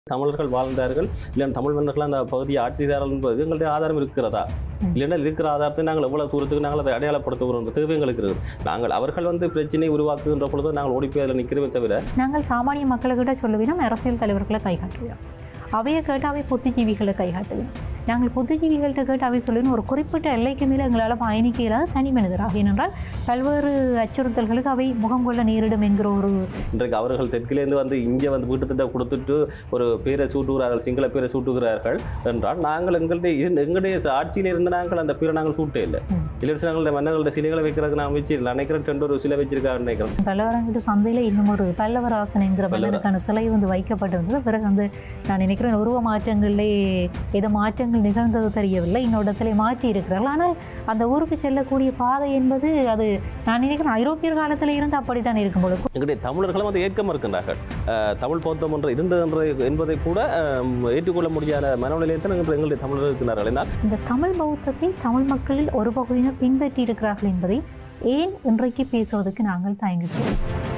தமிழர்கள் வாழ்ந்தார்கள் இல்லைன்னா தமிழ் மன்னர்கள் அந்த பகுதியை ஆட்சி செய்தார்கள் என்பது எங்களுடைய ஆதாரம் இருக்கிறதா ம். இல்லைன்னா இருக்கிற ஆதாரத்தை நாங்கள் எவ்வளவு தூரத்துக்கு நாங்கள் அதை அடையாளப்படுத்துகிறோம் என்ற தேவை எங்களுக்கு இருக்குது நாங்கள் அவர்கள் வந்து பிரச்சனை உருவாக்குகின்ற பொழுது நாங்கள் ஓடி போய் அதில் நிற்கிறவே தவிர நாங்கள் சாமானிய மக்கள்கிட்ட சொல்லுவினோம் அரசியல் தலைவர்களை கைகாட்டுவோம் அவையை கேட்டு அவை புத்திஜீவிகளை கைகாட்டுவோம் நாங்கள் புத்திஜீவிகள்கிட்ட கேட்டு அவை சொல்லுவோம் ஒரு குறிப்பிட்ட எல்லைக்கு மேலே எங்களால் பயணிக்க இயலாத தனி மனிதராக ஏனென்றால் பல்வேறு அச்சுறுத்தல்களுக்கு அவை முகம் கொள்ள நேரிடும் என்கிற ஒரு இன்றைக்கு அவர்கள் தெற்கிலேருந்து வந்து இங்கே வந்து வீட்டுத்திட்ட கொடுத்துட்டு ஒரு பேரை சூட்டுகிறார்கள் சிங்கள பேரை சூட்டுகிறார்கள் என்றால் நாங்கள் எங்களுடைய இருந்து- எங்களுடைய ஆட்சியில் இருந்த நாங்கள் அந்த பேரை நாங்கள் சூட்டே இல்லை ம். இல்லை நாங்களுடைய மன்னர்களுடைய சிலைகளை வைக்கிறதுக்கு நான் வச்சு நினைக்கிறேன் ரெண்டு ஒரு சிலை வச்சிருக்காங்க நினைக்கிறேன் பல்லவரங்கிட்டு சந்தையில் இன்னும் ஒரு பல்லவராசன் என்கிற பல்லவரா- மன்னனுக்கான சிலை வந்து வைக்கப்பட்டிருந்தது பிறகு வந்து நான் நினைக்கிறேன் உருவ மாற்றங்களிலே ஏதோ மாற்றங்கள் நிகழ்ந்தது தெரியவில்லை இன்னொரு இடத்துல மாற்றி இருக்கிறார்கள் ஆனால் அந்த ஊருக்கு செல்லக்கூடிய பாதை என்பது அது நான் நினைக்கிறேன் ஐரோப்பியர் காலத்தில் இருந்து அப்படித்தான் இருக்கும் பொழுது எங்களுடைய தமிழர்களும் அதை ஏற்க மறுக்கின்றார்கள் அஹ், தமிழ் பௌத்தம் என்று இருந்தது என்று என்பதை கூட அஹ், ஏற்றுக்கொள்ள முடியாத மனநிலையத்தில் எங்கள் எங்களுடைய தமிழர்கள் இருக்கிறார்கள் என்றால் இந்த தமிழ் பௌத்தத்தை தமிழ் மக்களில் ஒரு பகுதியினர் பின்பற்றி இருக்கிறார்கள் என்பதை ஏன் இன்றைக்கு பேசுவதற்கு நாங்கள் தயங்குகிறோம்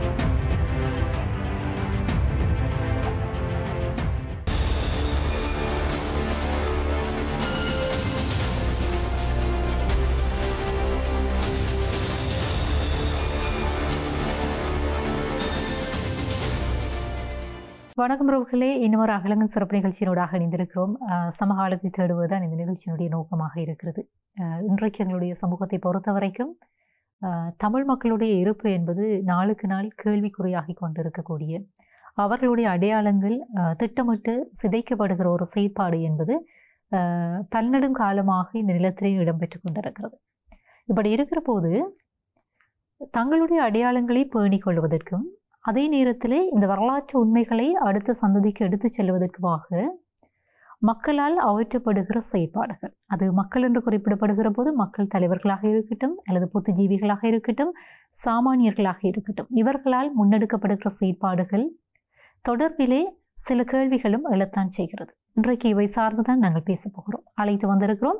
வணக்கம் உறவுகளே இன்னொரு அகலங்கன் சிறப்பு நிகழ்ச்சியினூடாக இணைந்திருக்கிறோம் அஹ், சமகாலத்தை தேடுவதுதான் இந்த நிகழ்ச்சியினுடைய நோக்கமாக இருக்கிறது அஹ், இன்றைக்கு எங்களுடைய சமூகத்தை பொறுத்த வரைக்கும் அஹ், தமிழ் மக்களுடைய இருப்பு என்பது நாளுக்கு நாள் கேள்விக்குறியாகி கொண்டிருக்கக்கூடிய அவர்களுடைய அடையாளங்கள் அஹ், திட்டமிட்டு சிதைக்கப்படுகிற ஒரு செயற்பாடு என்பது அஹ், பல்நெடும் காலமாக இந்த நிலத்திலே இடம்பெற்று கொண்டிருக்கிறது இப்படி இருக்கிற போது தங்களுடைய அடையாளங்களை பேணிக் கொள்வதற்கும் அதே நேரத்திலே இந்த வரலாற்று உண்மைகளை அடுத்த சந்ததிக்கு எடுத்துச் செல்வதற்குமாக மக்களால் அகற்றப்படுகிற செயற்பாடுகள் அது மக்கள் என்று குறிப்பிடப்படுகிற போது மக்கள் தலைவர்களாக இருக்கட்டும் அல்லது புத்திஜீவிகளாக இருக்கட்டும் சாமானியர்களாக இருக்கட்டும் இவர்களால் முன்னெடுக்கப்படுகிற செயற்பாடுகள் தொடர்பிலே சில கேள்விகளும் எழத்தான் செய்கிறது இன்றைக்கு இவை சார்ந்துதான் நாங்கள் பேசப் போகிறோம் அழைத்து வந்திருக்கிறோம்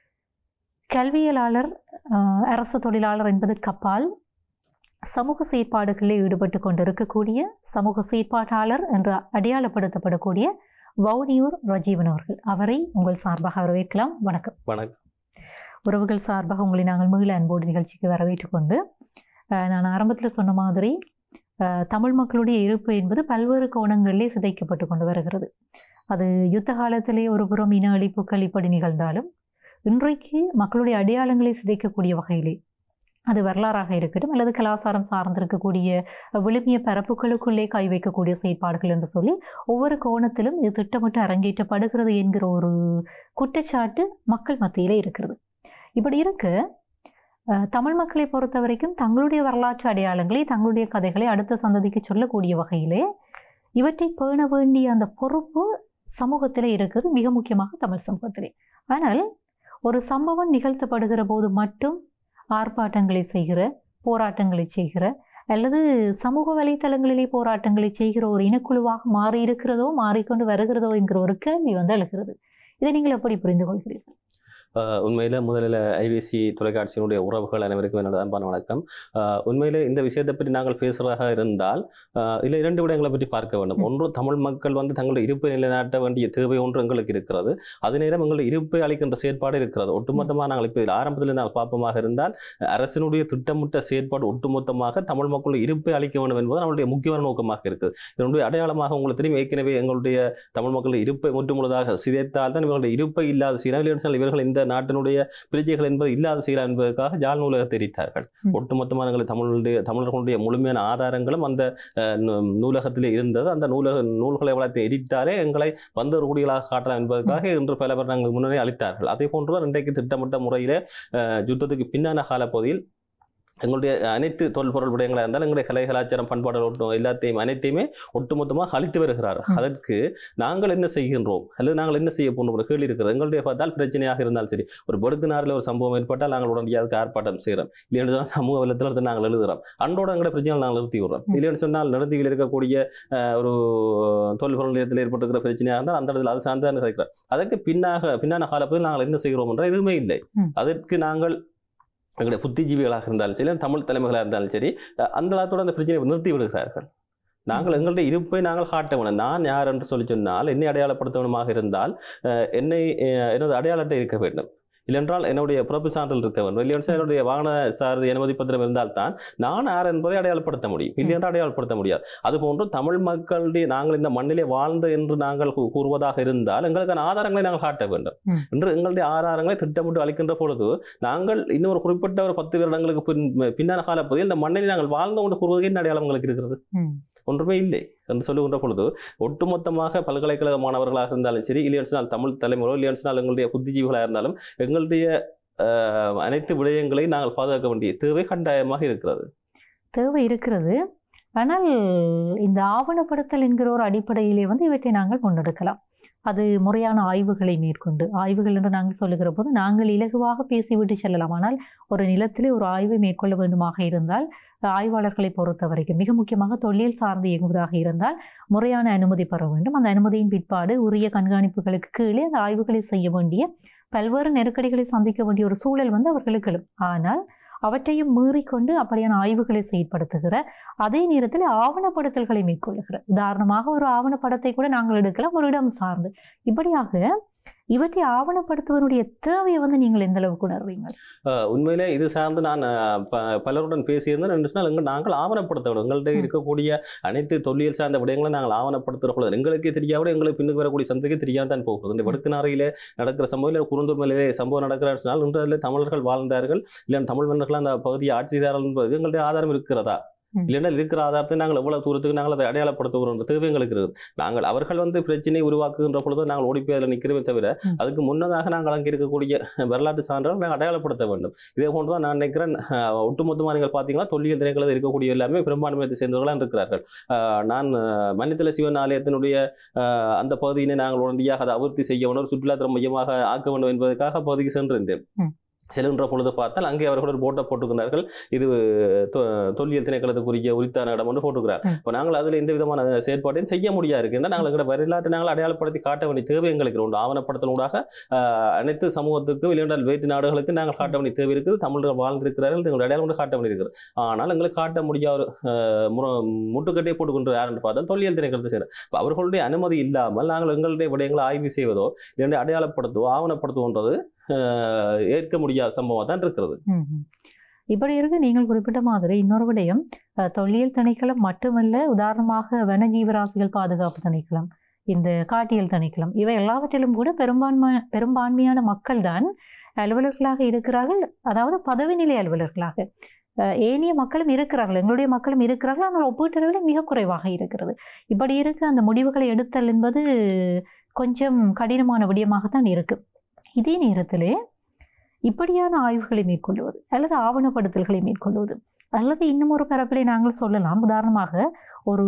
கல்வியலாளர் ஆஹ், அரசு தொழிலாளர் என்பதற்கு அப்பால் சமூக செயற்பாடுகளில் ஈடுபட்டு கொண்டிருக்கக்கூடிய சமூக செயற்பாட்டாளர் என்று அடையாளப்படுத்தப்படக்கூடிய வவுனியூர் ரஜீவன் அவர்கள் அவரை உங்கள் சார்பாக வரவேற்கலாம் வணக்கம் வணக்கம் உறவுகள் சார்பாக உங்களை நாங்கள் மீள அன்போடு நிகழ்ச்சிக்கு வரவேற்றுக் கொண்டு அஹ், நான் ஆரம்பத்தில் சொன்ன மாதிரி அஹ், தமிழ் மக்களுடைய இருப்பு என்பது பல்வேறு கோணங்களிலே சிதைக்கப்பட்டு கொண்டு வருகிறது அது யுத்த காலத்திலே ஒரு புறம் இன அழிப்புகள் இப்படி நிகழ்ந்தாலும் இன்றைக்கு மக்களுடைய அடையாளங்களை சிதைக்கக்கூடிய வகையிலே அது வரலாறாக இருக்கட்டும் அல்லது கலாச்சாரம் சார்ந்திருக்கக்கூடிய விழுமிய பரப்புகளுக்குள்ளே கை வைக்கக்கூடிய செயற்பாடுகள் என்று சொல்லி ஒவ்வொரு கோணத்திலும் இது திட்டமிட்டு அரங்கேற்றப்படுகிறது என்கிற ஒரு குற்றச்சாட்டு மக்கள் மத்தியிலே இருக்கிறது இப்படி இருக்க அஹ், தமிழ் மக்களை பொறுத்த வரைக்கும் தங்களுடைய வரலாற்று அடையாளங்களை தங்களுடைய கதைகளை அடுத்த சந்ததிக்கு சொல்லக்கூடிய வகையிலே இவற்றை பேண வேண்டிய அந்த பொறுப்பு சமூகத்திலே இருக்கிறது மிக முக்கியமாக தமிழ் சமூகத்திலே ஆனால் ஒரு சம்பவம் நிகழ்த்தப்படுகிற போது மட்டும் ஆர்ப்பாட்டங்களை செய்கிற போராட்டங்களை செய்கிற அல்லது சமூக வலைத்தளங்களிலே போராட்டங்களை செய்கிற ஒரு இனக்குழுவாக மாறி இருக்கிறதோ மாறிக்கொண்டு வருகிறதோ என்கிற ஒரு கேள்வி வந்து எழுகிறது இதை நீங்கள் எப்படி புரிந்து கொள்கிறீர்கள் அஹ், உண்மையில முதலில் ஐபிசி தொலைக்காட்சியினுடைய உறவுகள் அனைவருக்கும் என்னோட அன்பான வணக்கம் அஹ், உண்மையிலே இந்த விஷயத்தை பற்றி நாங்கள் பேசுறதாக இருந்தால் அஹ், இல்லை இரண்டு விடயங்களை பற்றி பார்க்க வேண்டும் ம். ஒன்று தமிழ் மக்கள் வந்து தங்களுடைய இருப்பை நிலைநாட்ட வேண்டிய தேவை ஒன்று எங்களுக்கு இருக்கிறது அதே நேரம் எங்களுடைய இருப்பை அளிக்கின்ற செயற்பாடு இருக்கிறது ஒட்டுமொத்தமாக நாங்கள் இப்போ இதில் ஆரம்பத்தில் நாங்கள் பார்ப்போமாக இருந்தால் அரசினுடைய திட்டமிட்ட செயற்பாடு ஒட்டுமொத்தமாக தமிழ் மக்களுடைய இருப்பை அளிக்க வேண்டும் என்பது நம்மளுடைய முக்கியமான நோக்கமாக இருக்குது இதனுடைய அடையாளமாக உங்களுக்கு தெரியும் ஏற்கனவே எங்களுடைய தமிழ் மக்களுடைய இருப்பை முற்றுமுழுதாக சிதைத்தால் தான் இவர்களுடைய இருப்பை இல்லாத செய்யலாம் இல்லை என்றால் இவர்கள் இந்த நாட்டினுடைய பிரஜைகள் என்பது இல்லாத செய்யலாம் என்பதற்காக ஜாழ் நூலகத்தை தெரிவித்தார்கள் ம். ஒட்டுமொத்தமாக எங்களை தமிழுடைய தமிழர்களுடைய முழுமையான ஆதாரங்களும் அந்த அஹ், நூ- நூலகத்திலே இருந்தது அந்த நூலக நூல்களை வளர்த்து எரித்தாலே எங்களை வந்த குடிகளாக காட்டலாம் என்பதற்காக இன்று பல பேர் நாங்கள் முன்னரே அளித்தார்கள் அதே போன்றுதான் இன்றைக்கு திட்டமிட்ட முறையிலே அஹ், யுத்தத்துக்கு பின்னான காலப்பகுதியில் எங்களுடைய அனைத்து தொல்பொருள் விடயங்களாக இருந்தாலும் எங்களுடைய கலை கலாச்சாரம் பண்பாடுகள் ஒட்டு எல்லாத்தையும் அனைத்தையுமே ஒட்டுமொத்தமாக அழித்து வருகிறார் ம். அதற்கு நாங்கள் என்ன செய்கின்றோம் அல்லது நாங்கள் என்ன செய்ய போன்ற ஒரு கேள்வி இருக்கிறது எங்களுடைய பார்த்தால் பிரச்சனையாக இருந்தாலும் சரி ஒரு படுக்குனாரில் ஒரு சம்பவம் ஏற்பட்டால் நாங்கள் உடனடியாக அதுக்கு ஆர்ப்பாட்டம் செய்கிறோம் இல்லைன்னு சொன்னால் சமூக வலத்தில் நாங்கள் எழுதுகிறோம் அன்றோட எங்களுடைய பிரச்சனைகள் நாங்கள் நிறுத்தி விடுறோம் ம். இல்லைன்னு சொன்னால் நிறுத்தியில் இருக்கக்கூடிய அஹ், ஒரு தொல்பொருள் நிலையத்தில் ஏற்பட்டிருக்கிற பிரச்சனையாக இருந்தால் அந்த இடத்துல அது சார்ந்து தான் இருக்கிறோம் அதற்கு பின்னாக பின்னான காலப்பகுதியில் நாங்கள் என்ன செய்கிறோம் என்ற எதுவுமே இல்லை ம். அதற்கு நாங்கள் எங்களுடைய புத்திஜீவிகளாக இருந்தாலும் சரி தமிழ் தலைமைகளாக இருந்தாலும் சரி அஹ் அந்த காலத்தோட அந்த பிரச்சனையை நிறுத்தி விடுகிறார்கள் நாங்கள் எங்களுடைய இருப்பை நாங்கள் காட்ட வேணும் நான் யார் என்று சொல்லி சொன்னால் என்னை அடையாளப்படுத்தவனுமாக இருந்தால் அஹ், என்னை அஹ், எனது அடையாள அட்டை இருக்க வேண்டும் இல்லென்றால் என்னுடைய பிறப்பு சான்றிதழ் இருக்க வேண்டும் இல்லையென்றால் என்னுடைய வாகன சாரதி அனுமதி பத்திரம் இருந்தால் தான் நான் யார் என்பதை அடையாளப்படுத்த முடியும் இல்லையென்றால் அடையாளப்படுத்த முடியாது அதுபோன்று தமிழ் மக்களுடைய நாங்கள் இந்த மண்ணிலே வாழ்ந்த என்று நாங்கள் கூ- கூறுவதாக இருந்தால் எங்களுக்கான ஆதாரங்களை நாங்கள் காட்ட வேண்டும் ம். என்று எங்களுடைய ஆதாரங்களை திட்டமிட்டு அளிக்கின்ற பொழுது நாங்கள் இன்னொரு குறிப்பிட்ட ஒரு பத்து வருடங்களுக்கு பின் பின்னான காலப்பகுதியில் இந்த மண்ணில் நாங்கள் வாழ்ந்து கொண்டு கூறுவதற்கு என்ன அடையாளம் எங்களுக்கு இருக்கிறது ம். ஒன்றுமே இல்லை என்று சொல்லுகின்ற பொழுது ஒட்டுமொத்தமாக பல்கலைக்கழக மாணவர்களாக இருந்தாலும் சரி இல்லையென்றால் தமிழ் தலைமுறை இல்லையென்றால் எங்களுடைய புத்திஜீவிகளாக இருந்தாலும் எங்களுடைய அஹ், அனைத்து விடயங்களையும் நாங்கள் பாதுகாக்க வேண்டிய தேவை கட்டாயமாக இருக்கிறது தேவை இருக்கிறது ஆனால் இந்த ஆவணப்படுத்தல் என்கிற ஒரு அடிப்படையிலே வந்து இவற்றை நாங்கள் முன்னெடுக்கலாம் அது முறையான ஆய்வுகளை மேற்கொண்டு ஆய்வுகள் என்று நாங்கள் சொல்லுகிற போது நாங்கள் இலகுவாக பேசிவிட்டு செல்லலாம் ஆனால் ஒரு நிலத்திலே ஒரு ஆய்வை மேற்கொள்ள வேண்டுமாக இருந்தால் ஆய்வாளர்களை பொறுத்த வரைக்கும் மிக முக்கியமாக தொழில் சார்ந்து இயங்குவதாக இருந்தால் முறையான அனுமதி பெற வேண்டும் அந்த அனுமதியின் பிற்பாடு உரிய கண்காணிப்புகளுக்கு கீழே அந்த ஆய்வுகளை செய்ய வேண்டிய பல்வேறு நெருக்கடிகளை சந்திக்க வேண்டிய ஒரு சூழல் வந்து அவர்களுக்கு எழும் ஆனால் அவற்றையும் மீறிக்கொண்டு அப்படியான ஆய்வுகளை செயற்படுத்துகிற அதே நேரத்தில் ஆவணப்படுத்தல்களை மேற்கொள்ளுகிற உதாரணமாக ஒரு ஆவணப்படத்தை கூட நாங்கள் எடுக்கலாம் ஒரு இடம் சார்ந்து இப்படியாக இவற்றை ஆவணப்படுத்துவதனுடைய தேவையை வந்து நீங்கள் எந்த அளவுக்கு உணர்வீங்க அஹ், உண்மையிலே இது சார்ந்து நான் அஹ், ப- பலருடன் பேசியிருந்தேன் ரெண்டு நாள் எங்கள் நாங்கள் ஆவணப்படுத்தணும் எங்கள்கிட்ட ம். இருக்கக்கூடிய அனைத்து தொல்லியல் சார்ந்த விடயங்களை நாங்கள் ஆவணப்படுத்துகிற பொழுது எங்களுக்கே தெரியாவிட எங்களுக்கு பின்னுக்கு வரக்கூடிய சந்தைக்கு தெரியாம தான் போகுது இந்த வடக்குநாறையிலே நடக்கிற சம்பவம் இல்லை குருந்தூர் மலையிலே சம்பவம் நடக்கிறார் சொன்னால் இன்று அதில் தமிழர்கள் வாழ்ந்தார்கள் இல்லை தமிழ் மன்னர்கள் அந்த பகுதியை ஆட்சி செய்தார்கள் என்பது எங்களுடைய ஆதாரம் இருக்கிறதா ம். இல்லைன்னா இருக்கிற ஆதாரத்தை நாங்கள் எவ்வளவு தூரத்துக்கு நாங்கள் அதை அடையாளப்படுத்துகிறோம் தேவை எங்களுக்கு இருக்குது நாங்கள் அவர்கள் வந்து பிரச்சனை உருவாக்குகின்ற பொழுது நாங்கள் ஓடி போய் அதில் நிற்கிறவே தவிர ம். அதுக்கு முன்னதாக நாங்கள் அங்கே இருக்கக்கூடிய வரலாற்று சான்றுகள் நாங்கள் அடையாளப்படுத்த வேண்டும் இதே போன்று தான் நான் நினைக்கிறேன் அஹ், ஒட்டுமொத்தமாக நீங்கள் பார்த்தீங்கன்னா தொல்லியல் திணைக்களத்தில் இருக்கக்கூடிய எல்லாமே பெரும்பான்மையத்தை சேர்ந்தவர்களாக இருக்கிறார்கள் அஹ், நான் அஹ், மன்னித்தல சிவன் ஆலயத்தினுடைய அஹ், அந்த பகுதியினை நாங்கள் உடனடியாக அதை அபிவிருத்தி செய்ய வேண்டும் ஒரு சுற்றுலாத்துறை மையமாக ஆக்க வேண்டும் என்பதற்காக பகுதிக்கு சென்றிருந்தேன் ம். செல்கின்ற பொழுது பார்த்தால் அங்கே அவர்கள் ஒரு போட்டை போட்டுக்கிறார்கள் இது தொ- தொல்லியல் திணைக்களத்துக்குரிய உரித்தான இடம் என்று போட்டுக்கிறார் ம். இப்போ நாங்கள் அதில் எந்த விதமான செயற்பாட்டையும் செய்ய முடியாது இருக்கு நாங்கள் எங்களோட வரலாற்றை நாங்கள் அடையாளப்படுத்தி காட்ட வேண்டிய தேவை எங்களுக்கு உண்டு ஆவணப்படுத்தலூடாக ஆஹ், அனைத்து சமூகத்துக்கும் இல்லையென்றால் வேற்று நாடுகளுக்கு நாங்கள் காட்ட வேண்டிய தேவை இருக்குது தமிழர்கள் வாழ்ந்திருக்கிறார்கள் எங்களுடைய அடையாளம் கொண்டு காட்ட வேண்டியிருக்கிறது ஆனால் எங்களுக்கு காட்ட முடியாத ஒரு ஆஹ், முற- முட்டுக்கட்டையை போட்டுக்கொண்டு யாருன்னு பார்த்தால் தொல்லியல் திணைக்களத்தை செய்கிறார் இப்போ அவர்களுடைய அனுமதி இல்லாமல் நாங்கள் எங்களுடைய விடயங்களை ஆய்வு செய்வதோ இல்லை அடையாளப்படுத்துவோ ஆவணப்படுத்துவோன்றது ஆஹ், ஏற்க முடியாத சம்பவம் தான் இருக்கிறது ம், ம். இப்படி இருக்கு நீங்கள் குறிப்பிட்ட மாதிரி இன்னொரு விடயம் அஹ், தொல்லியல் திணைக்களம் மட்டுமல்ல உதாரணமாக வனஜீவராசிகள் பாதுகாப்பு திணைக்களம் இந்த காட்டியல் திணைக்களம் இவை எல்லாவற்றிலும் கூட பெரும்பான்மை பெரும்பான்மையான மக்கள் தான் அலுவலர்களாக இருக்கிறார்கள் அதாவது பதவி நிலை அலுவலர்களாக அஹ், ஏனைய மக்களும் இருக்கிறார்கள் எங்களுடைய மக்களும் இருக்கிறார்கள் ஆனால் ஒப்பீட்டளவில் மிக குறைவாக இருக்கிறது இப்படி இருக்க அந்த முடிவுகளை எடுத்தல் என்பது கொஞ்சம் கடினமான விடயமாகத்தான் இருக்கு இதே நேரத்திலே இப்படியான ஆய்வுகளை மேற்கொள்வது அல்லது ஆவணப்படுத்தல்களை மேற்கொள்வது அல்லது இன்னும் ஒரு பரப்பிலை நாங்கள் சொல்லலாம் உதாரணமாக ஒரு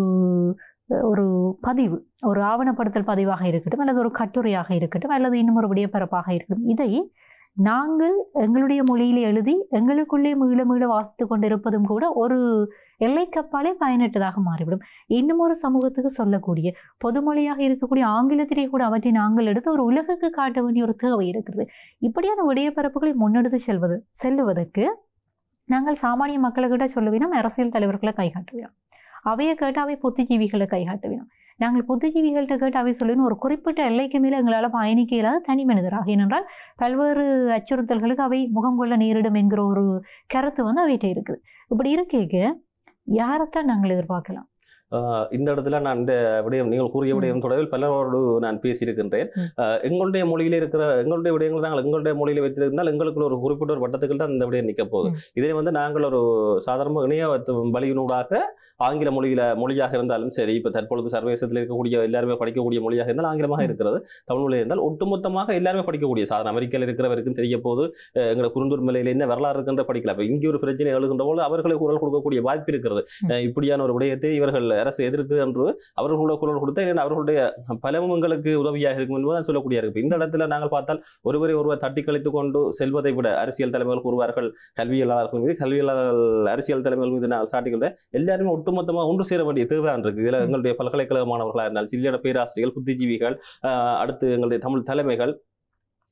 ஒரு பதிவு ஒரு ஆவணப்படுத்தல் பதிவாக இருக்கட்டும் அல்லது ஒரு கட்டுரையாக இருக்கட்டும் அல்லது இன்னும் ஒரு விடயப்பரப்பாக இருக்கட்டும் இதை நாங்கள் எங்களுடைய மொழியிலே எழுதி எங்களுக்குள்ளே மீள மீள வாசித்து கொண்டிருப்பதும் கூட ஒரு எல்லைக்கப்பாலே பயனற்றதாக மாறிவிடும் இன்னும் ஒரு சமூகத்துக்கு சொல்லக்கூடிய பொதுமொழியாக இருக்கக்கூடிய ஆங்கிலத்திலே கூட அவற்றை நாங்கள் எடுத்து ஒரு உலகுக்கு காட்ட வேண்டிய ஒரு தேவை இருக்கிறது இப்படியான விடயப்பரப்புகளை முன்னெடுத்து செல்வது செல்லுவதற்கு நாங்கள் சாமானிய மக்களுக்கிட்ட சொல்லுவினோம் அரசியல் தலைவர்களை கைகாட்டுவினோம் அவையை கேட்டு அவை புத்திஜீவிகளை கைகாட்டுவினோம் நாங்கள் புத்திஜீவிகள்கிட்ட கேட்டு அவை சொல்லினோம் ஒரு குறிப்பிட்ட எல்லைக்கு மேலே எங்களால் பயணிக்க இயலாத தனி மனிதராக ஏனென்றால் பல்வேறு அச்சுறுத்தல்களுக்கு அவை முகம் கொள்ள நேரிடும் என்கிற ஒரு கருத்து வந்து அவைகிட்ட இருக்குது இப்படி இருக்கேக்க யாரைத்தான் நாங்கள் எதிர்பார்க்கலாம் ஆஹ் இந்த இடத்துல நான் இந்த விடயம் நீங்கள் கூறிய ம். விடயம் தொடர்பில் பலரோடு நான் பேசியிருக்கின்றேன் ம். ஆஹ் எங்களுடைய மொழியில இருக்கிற எங்களுடைய விடயங்களை நாங்கள் எங்களுடைய மொழியில வைத்திருந்தால் எங்களுக்குள்ள ஒரு குறிப்பிட்ட ஒரு வட்டத்துக்கு தான் இந்த விடயம் நிற்க போகுது ம். இதே வந்து நாங்கள் ஒரு சாதாரண இணைய வழியினூடாக ஆங்கில மொழியில மொழியாக இருந்தாலும் சரி இப்போ தற்பொழுது சர்வதேசத்தில் இருக்கக்கூடிய எல்லாருமே படிக்கக்கூடிய மொழியாக இருந்தால் ஆங்கிலமாக ம். இருக்கிறது தமிழ் மொழி இருந்தால் ஒட்டுமொத்தமாக எல்லாருமே படிக்கக்கூடிய சாதாரண அமெரிக்காவில் இருக்கிறவருக்கும் தெரிய போது அஹ் எங்களை குருந்தூர் மலையில் என்ன வரலாறு இருக்கின்ற படிக்கலாம் இப்போ இங்கே ஒரு பிரச்சனை எழுகின்ற போது அவர்களை குரல் கொடுக்கக்கூடிய வாய்ப்பு இருக்கிறது ம். அஹ் இப்படியான ஒரு விடயத்தை இவர்கள் அரசு எதிர்க்கு என்று அவர்களோட குரல் கொடுத்தா இல்லைன்னா அவர்களுடைய பலமும் எங்களுக்கு உதவியாக இருக்கும் என்பது தான் சொல்லக்கூடிய இருக்கு இந்த இடத்துல நாங்கள் பார்த்தால் ஒருவரை ஒருவர் தட்டி கழித்து கொண்டு செல்வதை விட அரசியல் தலைமைகள் கூறுவார்கள் கல்வியலாளர்கள் மீது கல்வியலாளர்கள் அரசியல் தலைமைகள் மீது நான் சாட்டிக்கொண்ட எல்லாருமே ஒட்டுமொத்தமாக ஒன்று சேர வேண்டிய தேவைதான் இருக்கு இதில் ம். எங்களுடைய பல்கலைக்கழக மாணவர்களாக இருந்தால் சில்லியோட பேராசிரியர்கள் புத்திஜீவிகள் ஆஹ் அடுத்து எங்களுடைய தமிழ் தலைமைகள்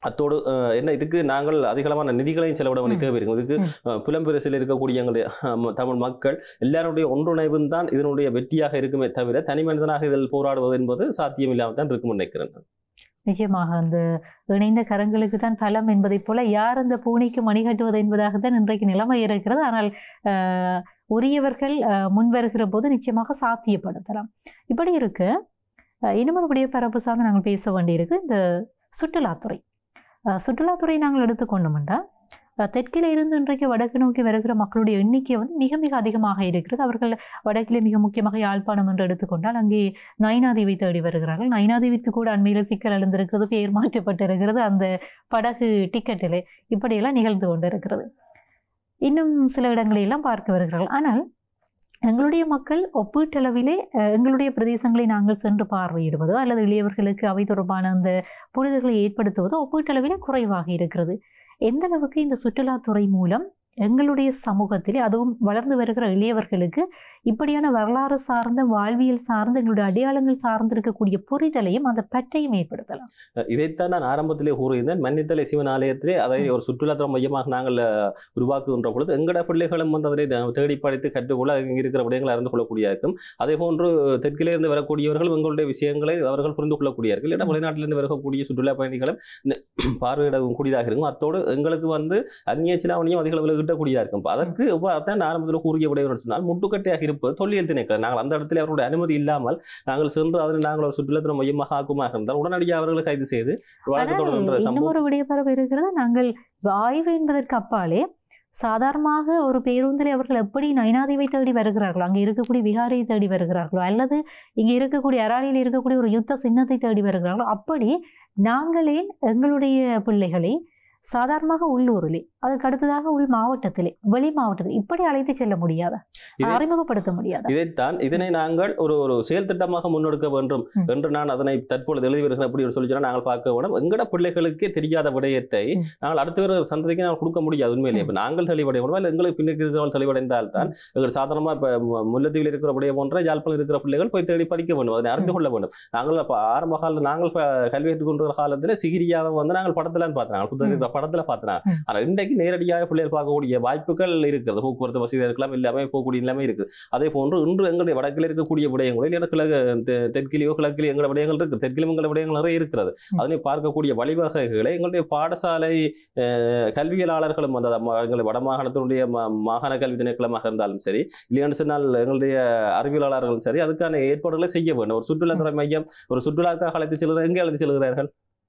அத்தோடு அஹ், என்ன இதுக்கு நாங்கள் அதிகளவான நிதிகளையும் செலவிட வேண்டிய ம். தேவை இருக்கும் இதுக்கு ம். அஹ், புலம்பெரிசில் இருக்கக்கூடிய எங்களுடைய அஹ், தமிழ் மக்கள் எல்லாருடைய ஒன்றுணைவும் தான் இதனுடைய வெற்றியாக இருக்குமே தவிர தனி மனிதனாக இதில் போராடுவது என்பது சாத்தியம் இல்லாமல் தான் இருக்கும் நினைக்கிறேன் நிச்சயமாக அந்த இணைந்த கரங்களுக்கு தான் பலம் என்பதைப் போல யார் அந்த பூனைக்கு மணி கட்டுவது என்பதாகத்தான் இன்றைக்கு நிலைமை இருக்கிறது ஆனால் ஆஹ், உரியவர்கள் ஆஹ், முன் வருகிற போது நிச்சயமாக சாத்தியப்படுத்தலாம் இப்படி இருக்கு ஆஹ், இன்னும் ஒரு விடய பரப்பு சார்ந்து நாங்கள் பேச வேண்டியிருக்கு இந்த சுற்றுலாத்துறை ஆஹ், சுற்றுலாத்துறை நாங்கள் எடுத்துக்கொண்டோம்னா ஆஹ், தெற்கில இருந்து இன்றைக்கு வடக்கு நோக்கி வருகிற மக்களுடைய எண்ணிக்கை வந்து மிக மிக அதிகமாக இருக்கிறது அவர்கள் வடக்கிலே மிக முக்கியமாக யாழ்ப்பாணம் என்று எடுத்துக்கொண்டால் அங்கே நைனாதேவி தேடி வருகிறார்கள் நைனாதேவிக்கு கூட அண்மையில் சிக்கல் எழுந்திருக்கிறது பெயர் மாற்றப்பட்டிருக்கிறது அந்த படகு டிக்கெட்டில் இப்படியெல்லாம் நிகழ்ந்து கொண்டிருக்கிறது இன்னும் சில இடங்களெல்லாம் பார்க்க வருகிறார்கள் ஆனால் எங்களுடைய மக்கள் ஒப்பீட்டளவிலே அஹ், எங்களுடைய பிரதேசங்களை நாங்கள் சென்று பார்வையிடுவதோ அல்லது இளையவர்களுக்கு அவை தொடர்பான அந்த புரிதல்களை ஏற்படுத்துவதோ ஒப்பீட்டளவிலே குறைவாக இருக்கிறது எந்த அளவுக்கு இந்த சுற்றுலாத்துறை மூலம் எங்களுடைய சமூகத்திலே அதுவும் வளர்ந்து வருகிற இளையவர்களுக்கு இப்படியான வரலாறு சார்ந்த வாழ்வியல் சார்ந்த எங்களுடைய அடையாளங்கள் சார்ந்து இருக்கக்கூடிய புரிதலையும் அந்த பற்றையும் ஏற்படுத்தலாம் அஹ், இதைத்தான் நான் ஆரம்பத்திலே கூறியிருந்தேன் மன்னித்தலை சிவன் ஆலயத்திலே அதை ஒரு சுற்றுலாத்துறை மையமாக நாங்கள் அஹ், உருவாக்குகின்ற பொழுது எங்கட பிள்ளைகளும் வந்து அதனை த- தேடி படித்து கற்றுக்கொள்ள அங்கே இருக்கிற விடயங்களை அறிந்து கொள்ளக்கூடிய இருக்கும் அதே போன்று தெற்கிலே இருந்து வரக்கூடியவர்கள் எங்களுடைய விஷயங்களை அவர்கள் புரிந்து கொள்ளக்கூடியார்கள் இல்லைன்னா வெளிநாட்டிலிருந்து வரக்கூடிய சுற்றுலா பயணிகளும் இந்த பார்வையிடக்கூடியதாக இருக்கும் அத்தோடு எங்களுக்கு வந்து அந்நிய சிலாவணியும் அதிக அளவில் கிட்டக்கூடியதாக இருக்கும் அப்ப அதற்கு எவ்வாறு தான் ஆரம்பத்தில் கூறிய விடயம் சொன்னால் முட்டுக்கட்டையாக இருப்பது தொல்லியல் திணைக்களம் நாங்கள் அந்த இடத்துல அவருடைய அனுமதி இல்லாமல் நாங்கள் சென்று அதனை நாங்கள் ஒரு சுற்றுலாத்துறை மையமாக ஆக்குமாக இருந்தால் உடனடியாக அவர்களை கைது செய்து வழக்கு ஆனால் தொடர்கின்ற இன்னும் சம்பவம் ஒரு விடயப்பரவு இருக்கிறது நாங்கள் ஆய்வு என்பதற்கு அப்பாலே சாதாரணமாக ஒரு பேருந்தில் அவர்கள் எப்படி நைனாதேவை தேடி வருகிறார்களோ அங்கே இருக்கக்கூடிய விகாரியை தேடி வருகிறார்களோ அல்லது இங்கே இருக்கக்கூடிய அராலியில் இருக்கக்கூடிய ஒரு யுத்த சின்னத்தை தேடி வருகிறார்களோ அப்படி நாங்களே எங்களுடைய பிள்ளைகளை சாதாரணமாக உள்ளூரிலே அதுக்கு அடுத்ததாக உள் மாவட்டத்திலே வெளி மாவட்டத்தில் இப்படி அழைத்து செல்ல முடியாதா இது- அறிமுகப்படுத்த முடியாதா இதைத்தான் இதனை நாங்கள் ஒரு ஒரு செயல் திட்டமாக முன்னெடுக்க வேண்டும் ம். என்று நான் அதனை தற்பொழுது எழுதி வருகிறேன் அப்படி ஒரு சொல்லி சொன்னா நாங்கள் பார்க்க வேண்டும் எங்கட பிள்ளைகளுக்கே தெரியாத விடயத்தை ம். நாங்கள் அடுத்து வர சந்ததிக்கு நாங்கள் கொடுக்க முடியாது உண்மையிலேயே இப்ப நாங்கள் தெளிவடைய முடியும் இல்லை எங்களுக்கு பின்னுக்கு இருக்கிறவர்கள் தெளிவடைந்தால் தான் எங்கள் சாதாரணமா இப்ப மு- முல்லைத்தீவில் இருக்கிற விடயம் போன்ற யாழ்ப்பாணம் இருக்கிற பிள்ளைகள் போய் தேடி படிக்க வேண்டும் அதனை அறிந்து கொள்ள வேண்டும் நாங்கள் அப்ப ஆரம்ப காலத்தில் நாங்கள் ப- கல்வி கற்றுக்கொண்ட காலத்துல சிகிரியாவை வந்து நாங்கள் படத்துலன்னு பார்த்தோம் நாங்கள் புத்தகத்தில் படத்துல பார்த்தோம் ம். ஆனா இன்றைக்கு நேரடியாக பிள்ளைகள் பார்க்கக்கூடிய வாய்ப்புகள் இருக்கிறது போக்குவரத்து வசதி இருக்கலாம் எல்லாமே போகக்கூடிய எல்லாமே இருக்குது அதே போன்று இன்று எங்களுடைய வடக்கில் இருக்கக்கூடிய விடயங்கள் இல்லை கிழக்கு தெ- தெற்கிலேயோ கிழக்கிலேயோ எங்களோட விடயங்கள் இருக்கு தெற்கிலும் எங்களோட விடயங்கள் நிறைய இருக்கிறது ம். அதனை பார்க்கக்கூடிய வழிவகைகளை எங்களுடைய பாடசாலை அஹ், கல்வியலாளர்களும் அந்த ம- எங்களுடைய வடமாகாணத்தினுடைய ம- மாகாண கல்வி திணைக்களமாக இருந்தாலும் சரி இல்லைன்னு சொன்னால் எங்களுடைய அறிவியலாளர்களும் சரி அதுக்கான ஏற்பாடுகளை செய்ய வேண்டும் ஒரு சுற்றுலாத்துறை மையம் ஒரு சுற்றுலாக்காக அழைத்து செல்கிற எங்கே அழைத்து செல்கிறார்கள்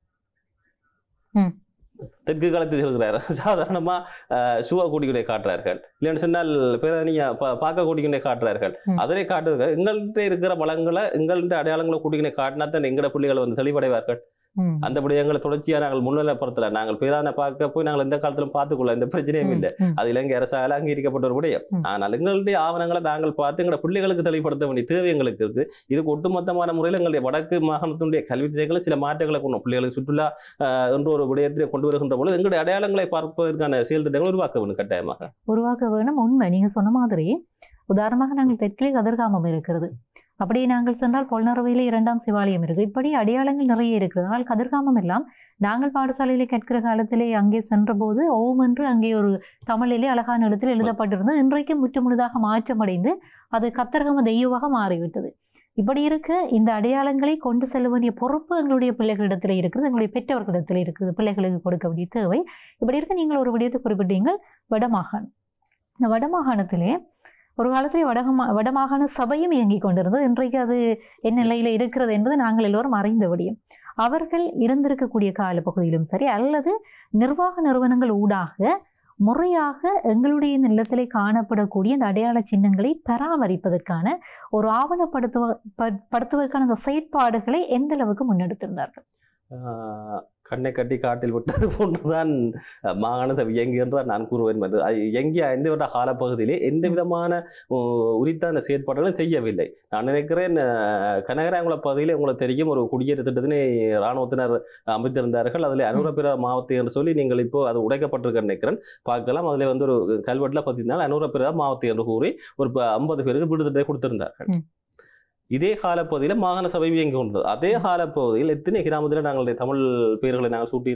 ம். தெற்கு காலத்தில் செல்கிறார்கள் சாதாரணமா சுவா கூட்டிக்கொண்டே காட்டுறார்கள் இல்லைன்னு சொன்னால் பேரணியா பார்க்க கூட்டிக்கொண்டே காட்டுறார்கள் ம். அதனை காட்டுறது எங்கள்கிட்ட இருக்கிற வளங்களை எங்கள்கிட்ட அடையாளங்களை கூட்டிக்கொண்டே காட்டினா தான் எங்கட பிள்ளைகள் வந்து தெளிவடைவார்கள் ம். அந்த விடயங்களை தொடர்ச்சியா நாங்கள் முன்னிலைப்படுத்தல நாங்கள் பேரான பார்க்க போய் நாங்கள் எந்த காலத்திலும் பார்த்துக்கொள்ள எந்த பிரச்சனையும் ம். இல்லை ம். அது இலங்கை அரசால அங்கீகரிக்கப்பட்ட ஒரு விடயம் ம். ஆனால் எங்களுடைய ஆவணங்களை நாங்கள் பார்த்து எங்களோட பிள்ளைகளுக்கு தெளிவுபடுத்த வேண்டிய தேவை எங்களுக்கு இருக்கு இதுக்கு ஒட்டுமொத்தமான முறையில் எங்களுடைய வடக்கு மாகாணத்தினுடைய கல்வி திட்டங்களை சில மாற்றங்களை கொண்டு வரணும். பிள்ளைகளுக்கு சுற்றுலா ஆஹ், என்ற ஒரு விடயத்தை கொண்டு வருகின்ற பொழுது எங்களுடைய அடையாளங்களை பார்ப்பதற்கான செயல் திட்டங்களை உருவாக்க வேண்டும் கட்டாயமாக உருவாக்க வேணும் உண்மை நீங்க சொன்ன மாதிரி உதாரணமாக நாங்கள் தெற்கிலே கதிர்காமம் இருக்கிறது அப்படியே நாங்கள் சென்றால் பொல்நறுவையிலே இரண்டாம் சிவாலயம் இருக்கு இப்படி அடையாளங்கள் நிறைய இருக்கிறது ஆனால் கதிர்காமம் எல்லாம் நாங்கள் பாடசாலையிலே கற்கிற காலத்திலே அங்கே சென்றபோது ஓம் என்று அங்கே ஒரு தமிழிலே அழகான எழுத்தில் எழுதப்பட்டிருந்தது இன்றைக்கு முற்றுமுழுதாக மாற்றமடைந்து அது கத்தர்கம தெய்வமாக மாறிவிட்டது இப்படி இருக்க இந்த அடையாளங்களை கொண்டு செல்ல வேண்டிய பொறுப்பு எங்களுடைய பிள்ளைகளிடத்தில் இருக்குது எங்களுடைய பெற்றவர்களிடத்தில் இருக்குது பிள்ளைகளுக்கு கொடுக்க வேண்டிய தேவை இப்படி இருக்க நீங்கள் ஒரு விடயத்தை குறிப்பிட்டீங்கள் வடமாகாணம் இந்த வடமாகாணத்திலே ஒரு காலத்திலே வடகமா வடமாகாண சபையும் இயங்கிக் கொண்டிருந்தது இன்றைக்கு அது என்ன நிலையில் இருக்கிறது என்பது நாங்கள் எல்லோரும் அறிந்த விடயம் அவர்கள் இருந்திருக்கக்கூடிய காலப்பகுதியிலும் சரி அல்லது நிர்வாக நிறுவனங்கள் ஊடாக முறையாக எங்களுடைய இந்த நிலத்திலே காணப்படக்கூடிய இந்த அடையாள சின்னங்களை பராமரிப்பதற்கான ஒரு ஆவணப்படுத்துவ ப- படுத்துவதற்கான அந்த செயற்பாடுகளை எந்த அளவுக்கு முன்னெடுத்திருந்தார்கள் ஆஹ், கண்ணை கட்டி காட்டில் விட்டது போன்றுதான் அஹ், மாகாண சபை இயங்கி என்றால் நான் கூறுவேன் என்பது அது இயங்கிய எந்த வித காலப்பகுதியிலே எந்த விதமான உ- உரித்தான செயற்பாடுகளும் செய்யவில்லை நான் நினைக்கிறேன் அஹ், கனகராங்குள பகுதியில் உங்களுக்கு தெரியும் ஒரு குடியேற்ற திட்டத்தினை இராணுவத்தினர் அமைத்திருந்தார்கள் அதில் அனுரபிர மாவட்டம் என்று சொல்லி நீங்கள் இப்போ அது உடைக்கப்பட்டிருக்க நினைக்கிறேன் பார்க்கலாம் அதில் வந்து ஒரு கல்வெட்டில் பார்த்தீங்கன்னா அனுரபிர மாவட்டம் என்று கூறி ஒரு ஐம்பது பேருக்கு விடுதலை கொடுத்திருந்தார்கள் ம். இதே காலப்பகுதியில் மாகாண சபை இயங்கி கொண்டது அதே காலப்பகுதியில் எத்தனை கிராமத்தில் நாங்களுடைய தமிழ் பெயர்களை நாங்கள் சூட்டியிருந்தோம்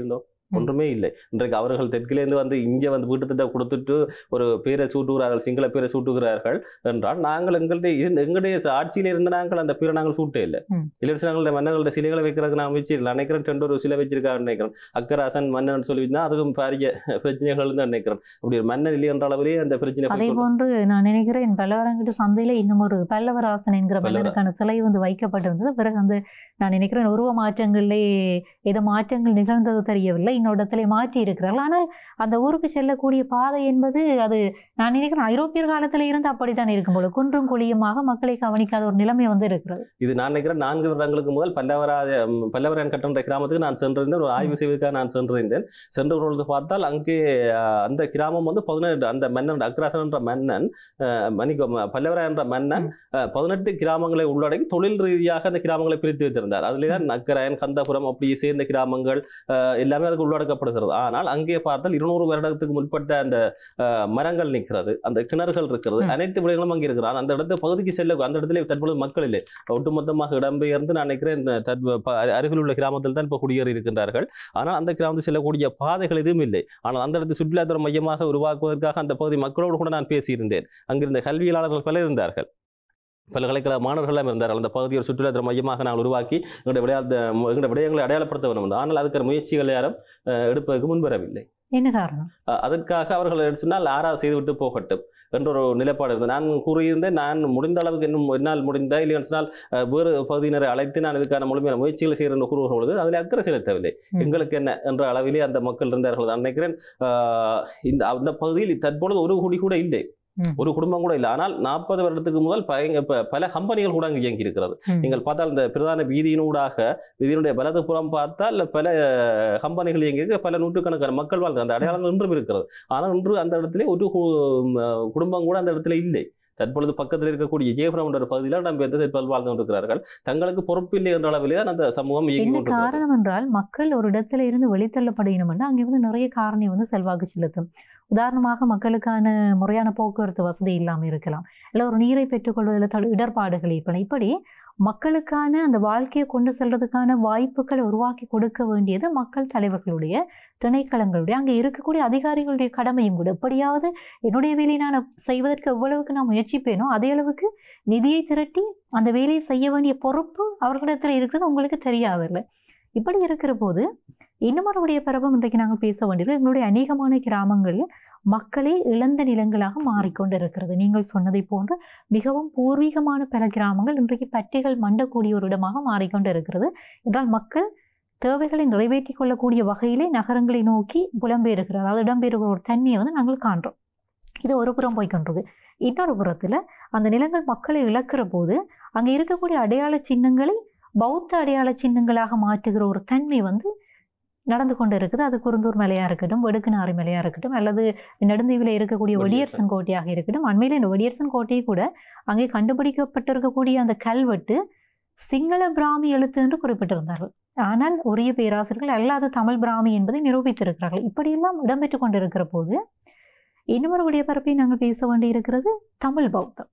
ஒன்றுமே இல்லை இன்றைக்கு அவர்கள் தெற்கிலேருந்து வந்து இங்கே வந்து வீட்டு திட்டம் கொடுத்துட்டு ஒரு பேரை சூட்டுகிறார்கள் சிங்கள பேரை சூட்டுகிறார்கள் என்றால் நாங்கள் எங்களுடைய இருந்து- எங்களுடைய ஆட்சியில் இருந்த நாங்கள் அந்த பேரை நாங்கள் சூட்டே இல்லை ம். இல்லை நாங்களுடைய மன்னர்களுடைய சிலைகளை வைக்கிறதுக்கு நான் வச்சிருக்கேன் நினைக்கிறேன் ரெண்டு ஒரு சிலை வச்சிருக்காங்க நினைக்கிறேன் அக்கராசன் மன்னன் சொல்லிவிட்டா அதுக்கும் பாரிய பிரச்சனைகள் தான் நினைக்கிறேன் அப்படி ஒரு மன்னன் இல்லை என்ற அளவிலேயே அந்த பிரச்சனை அதே போய் கொண்டு- போன்று நான் நினைக்கிறேன் பல்லவரங்கிட்டு சந்தையில இன்னும் ஒரு பல்லவராசன் என்கிற பல்லவரா- மன்னனுக்கான சிலை வந்து வைக்கப்பட்டிருந்தது பிறகு அந்த நான் நினைக்கிறேன் உருவ மாற்றங்களிலே ஏதோ மாற்றங்கள் நிகழ்ந்தது தெரியவில்லை இன்னொரு இடத்துல மாற்றி இருக்கிறார்கள் ஆனால் அந்த ஊருக்கு செல்லக்கூடிய பாதை என்பது அது நான் நினைக்கிறேன் ஐரோப்பியர் காலத்துல இருந்து அப்படித்தான் இருக்கும் போல குன்றும் குழியுமாக மக்களை கவனிக்காத ஒரு நிலைமை வந்து இருக்கிறது இது நான் நினைக்கிறேன் நான்கு வருடங்களுக்கு முதல் பல்லவராஜ ம், பல்லவராயன் கட்டன்ற கிராமத்துக்கு நான் சென்றிருந்தேன் ஒரு ஆய்வு செய்வதற்காக நான் சென்றிருந்தேன் சென்ற பொழுது பார்த்தால் அங்கே அஹ், அந்த கிராமம் வந்து பதினெட்டு அந்த மன்னன் அக்ராசன் என்ற மன்னன் அஹ், மன்னிக்கோ ம- பல்லவராயன் என்ற மன்னன் அஹ், பதினெட்டு கிராமங்களை உள்ளடக்கி தொழில் ரீதியாக அந்த கிராமங்களை பிரித்து வைத்திருந்தார் அதிலே தான் நக்கராயன் கந்தபுரம் அப்படி சேர்ந்த கிராமங்கள் அஹ், எல்லாமே அதுக்கு உள்ளடக்கப்படுகிறது ஆனால் அங்கே பார்த்தால் இருநூறு வருடத்துக்கு முற்பட்ட அந்த அஹ், மரங்கள் நிற்கிறது அந்த கிணறுகள் இருக்கிறது ம். அனைத்து விடயங்களும் அங்கே இருக்கிறது அந்த இடத்து பகுதிக்கு செல்ல அந்த இடத்துல தற்பொழுது மக்கள் இல்லை ஒட்டுமொத்தமாக இடம்பெயர்ந்து நான் நினைக்கிறேன் இந்த தற்ப- ப- அருகில் உள்ள கிராமத்தில் தான் இப்போ குடியேறி இருக்கின்றார்கள் ஆனால் அந்த கிராமத்தில் செல்லக்கூடிய பாதைகள் எதுவும் இல்லை ஆனால் அந்த இடத்து சுற்றுலாத்துறை மையமாக உருவாக்குவதற்காக அந்த பகுதி மக்களோடு கூட நான் பேசியிருந்தேன் அங்கிருந்த கல்வியாளர்கள் பலர் இருந்தார்கள் பல்கலைக்கழக மாணவர்களாம் இருந்தார்கள் அந்த பகுதியை ஒரு சுற்றுலாத்துறை மையமாக நாங்கள் உருவாக்கி எங்களுடைய விளையாட்டு எங்களுடைய விடயங்களை அடையாளப்படுத்த வேண்டும் என்று. ஆனால் அதுக்கான முயற்சிகள் யாரும் அஹ், எடுப்பதற்கு முன்வரவில்லை என்ன காரணம் அஹ் அதற்காக அவர்கள் என்ன சொன்னால் ஆறாவது செய்துவிட்டு போகட்டும் என்ற ஒரு நிலைப்பாடு இருந்தது நான் கூறியிருந்தேன் நான் முடிந்த அளவுக்கு இன்னும் என்னால் முடிந்த இல்லை என்று சொன்னால் அஹ், வேறு பகுதியினரை அழைத்து நான் இதுக்கான முழுமையான முயற்சிகளை செய்கிறேன் என்று கூறுகிற பொழுது அதில் அக்கறை செலுத்தவில்லை ம். எங்களுக்கு என்ன என்ற அளவிலே அந்த மக்கள் இருந்தார்கள் நான் நினைக்கிறேன் அஹ், இந்த அந்த பகுதியில் தற்பொழுது ஒரு குடி கூட இல்லை ம். ஒரு குடும்பம் கூட இல்லை ஆனால் நாற்பது வருடத்துக்கு முதல் பயங்க ப- பல கம்பெனிகள் கூட அங்கு இயங்கி இருக்கிறது ம். நீங்கள் பார்த்தால் இந்த பிரதான வீதியினூடாக வீதியினுடைய வலது புறம் பார்த்தால் பல அஹ், கம்பெனிகள் இயங்கி இருக்கு பல நூற்றுக்கணக்கான மக்கள் வாழ்ந்து அந்த அடையாளங்கள் இன்றும் இருக்கிறது ஆனால் இன்று அந்த இடத்துல ஒரு கு- அஹ், குடும்பம் கூட அந்த இடத்துல இல்லை தற்பொழுது பக்கத்தில் இருக்கக்கூடிய ஜெயபுரம் என்ற பகுதியில் நம்ம எந்த தற்போது வாழ்ந்து கொண்டிருக்கிறார்கள் தங்களுக்கு பொறுப்பில்லை என்ற அளவிலே தான் அந்த சமூகம் இயங்கி என்ன கொண்டிருக்கிறது காரணம் என்றால் மக்கள் ஒரு இடத்துல இருந்து வெளித்தள்ளப்படணும்னா அங்கே வந்து நிறைய காரணி வந்து செல்வாக்கு செலுத்தும் உதாரணமாக மக்களுக்கான முறையான போக்குவரத்து வசதி இல்லாமல் இருக்கலாம் இல்லை ஒரு நீரை பெற்றுக்கொள்வதில் தடு இடர்பாடுகள் இருக்கலாம் இப்படி மக்களுக்கான அந்த வாழ்க்கையை கொண்டு செல்றதுக்கான வாய்ப்புகளை உருவாக்கி கொடுக்க வேண்டியது மக்கள் தலைவர்களுடைய திணைக்களங்களுடைய அங்கே இருக்கக்கூடிய அதிகாரிகளுடைய கடமையும் கூட எப்படியாவது என்னுடைய வேலையை நான் செய்வதற்கு எவ்வளவுக்கு நான் முயற்சிப்பேனோ அதே அளவுக்கு நிதியை திரட்டி அந்த வேலையை செய்ய வேண்டிய பொறுப்பு அவர்களிடத்தில் இருக்கிறது உங்களுக்கு தெரியாதில்ல இப்படி இருக்கிற போது இன்னமொருடைய பருவம் இன்றைக்கு நாங்கள் பேச வேண்டியது எங்களுடைய அநேகமான கிராமங்களில் மக்களே இழந்த நிலங்களாக மாறிக்கொண்டு இருக்கிறது நீங்கள் சொன்னதை போன்று மிகவும் பூர்வீகமான பல கிராமங்கள் இன்றைக்கு பட்டிகள் மண்டக்கூடிய ஒரு இடமாக மாறிக்கொண்டு இருக்கிறது என்றால் மக்கள் தேவைகளை நிறைவேற்றிக் கொள்ளக்கூடிய வகையிலே நகரங்களை நோக்கி புலம்பெயர்கிறார் அதாவது இடம்பெயர்கிற ஒரு தன்மையை வந்து நாங்கள் காண்றோம் இது ஒரு புறம் போய்கொண்டிருக்கு இன்னொரு புறத்தில் அந்த நிலங்கள் மக்களை இழக்கிற போது அங்கே இருக்கக்கூடிய அடையாள சின்னங்களை பௌத்த அடையாள சின்னங்களாக மாற்றுகிற ஒரு தன்மை வந்து நடந்து கொண்டு இருக்குது அது குருந்தூர் மலையா இருக்கட்டும் வெடுக்குநாறு மலையா இருக்கட்டும் அல்லது நெடுந்தீவில் இருக்கக்கூடிய வெடியரசன். வெடியரசன் கோட்டையாக இருக்கட்டும் அண்மையில் இந்த வெடியரசன் கோட்டையை கூட அங்கே கண்டுபிடிக்கப்பட்டிருக்கக்கூடிய அந்த கல்வெட்டு சிங்கள பிராமி எழுத்து என்று குறிப்பிட்டிருந்தார்கள் ஆனால் உரிய பேராசிரியர்கள் அல்லாத தமிழ் பிராமி என்பதை நிரூபித்திருக்கிறார்கள் இப்படியெல்லாம் இடம்பெற்று கொண்டிருக்கிற போது இன்னொரு விடயப்பரப்பை நாங்கள் பேச வேண்டியிருக்கிறது தமிழ் பௌத்தம்